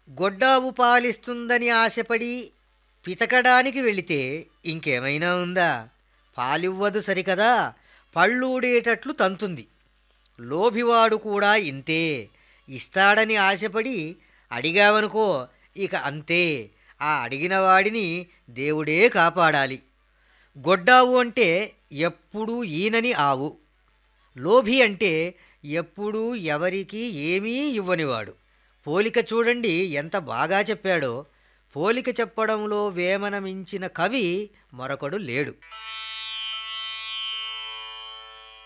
గొడ్డావు పాలిస్తుందని ఆశపడి పితకడానికి వెళితే ఇంకేమైనా ఉందా పాలివ్వదు సరికదా పళ్ళూడేటట్లు తంతుంది లోభివాడు కూడా ఇంతే ఇస్తాడని ఆశపడి అడిగావనుకో ఇక అంతే ఆ అడిగిన వాడిని దేవుడే కాపాడాలి గొడ్డావు అంటే ఎప్పుడూ ఈనని ఆవు లోభి అంటే ఎప్పుడూ ఎవరికీ ఏమీ ఇవ్వనివాడు పోలిక చూడండి ఎంత బాగా చెప్పాడో పోలిక చెప్పడంలో వేమన మించిన కవి మరొకడు లేడు